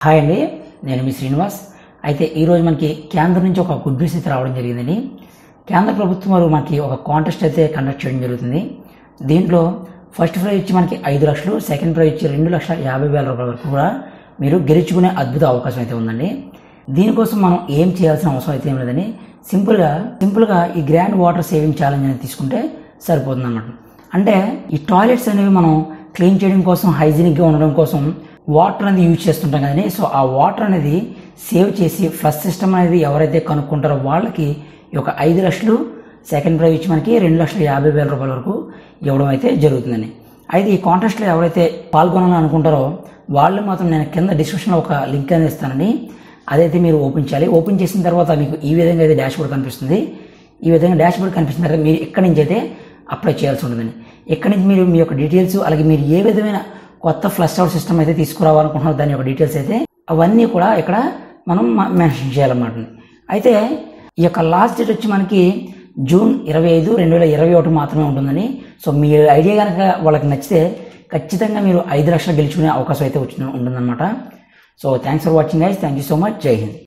hi అండి నేను మీ శ్రీనివాస్ అయితే ఈరోజు మనకి కేంద్రం నుంచి ఒక గుడ్ న్యూస్ అయితే రావడం జరిగిందండి కేంద్ర ప్రభుత్వం వారు మనకి ఒక కాంటెస్ట్ అయితే కండక్ట్ చేయడం జరుగుతుంది దీంట్లో ఫస్ట్ ప్రైజ్ వచ్చి మనకి ఐదు లక్షలు సెకండ్ ప్రైజ్ వచ్చి రెండు లక్షల యాభై వేల రూపాయల వరకు కూడా మీరు గెలుచుకునే అద్భుత అవకాశం అయితే ఉందండి దీనికోసం మనం ఏం చేయాల్సిన అవసరం అయితే ఏం లేదని సింపుల్గా సింపుల్గా ఈ గ్రాండ్ వాటర్ సేవింగ్ ఛాలెంజ్ అనేది తీసుకుంటే సరిపోతుంది అన్నమాట అంటే ఈ టాయిలెట్స్ అనేవి మనం క్లీన్ చేయడం కోసం హైజీనిక్గా ఉండడం కోసం వాటర్ అనేది యూజ్ చేస్తుంటాం కదండి సో ఆ వాటర్ అనేది సేవ్ చేసి ఫ్లష్ సిస్టమ్ అనేది ఎవరైతే కనుక్కుంటారో వాళ్ళకి ఈ యొక్క ఐదు లక్షలు సెకండ్ ప్రైజ్ ఇచ్చి మనకి రెండు లక్షల యాభై వేల రూపాయల వరకు ఇవ్వడం అయితే జరుగుతుందండి అయితే ఈ కాంటెస్ట్లో ఎవరైతే పాల్గొనాలని అనుకుంటారో వాళ్ళు మాత్రం నేను కింద డిస్క్రిప్షన్లో ఒక లింక్ అనేది ఇస్తానండి అదైతే మీరు ఓపెన్ చేయాలి ఓపెన్ చేసిన తర్వాత మీకు ఈ విధంగా అయితే డాష్ బోర్డ్ కనిపిస్తుంది ఈ విధంగా డాష్ బోర్డ్ కనిపిస్తున్న తర్వాత మీరు ఇక్కడి నుంచి అయితే అప్లై చేయాల్సి ఉంటుందండి ఇక్కడి నుంచి మీరు మీ యొక్క డీటెయిల్స్ అలాగే మీరు ఏ విధమైన కొత్త ఫ్లష్ అవుట్ సిస్టమ్ అయితే తీసుకురావాలనుకుంటున్నారో దాని యొక్క డీటెయిల్స్ అయితే అవన్నీ కూడా ఇక్కడ మనం మెన్షన్ చేయాలన్నమాట అయితే ఈ యొక్క లాస్ట్ డేట్ వచ్చి మనకి జూన్ ఇరవై ఐదు రెండు వేల ఇరవై ఒకటి మాత్రమే ఉంటుందని సో మీ ఐడియా కనుక వాళ్ళకి నచ్చితే ఖచ్చితంగా మీరు ఐదు లక్షలు గెలుచుకునే అవకాశం అయితే వచ్చి ఉంటుందన్నమాట so thanks for watching guys thank you so much Jai Hind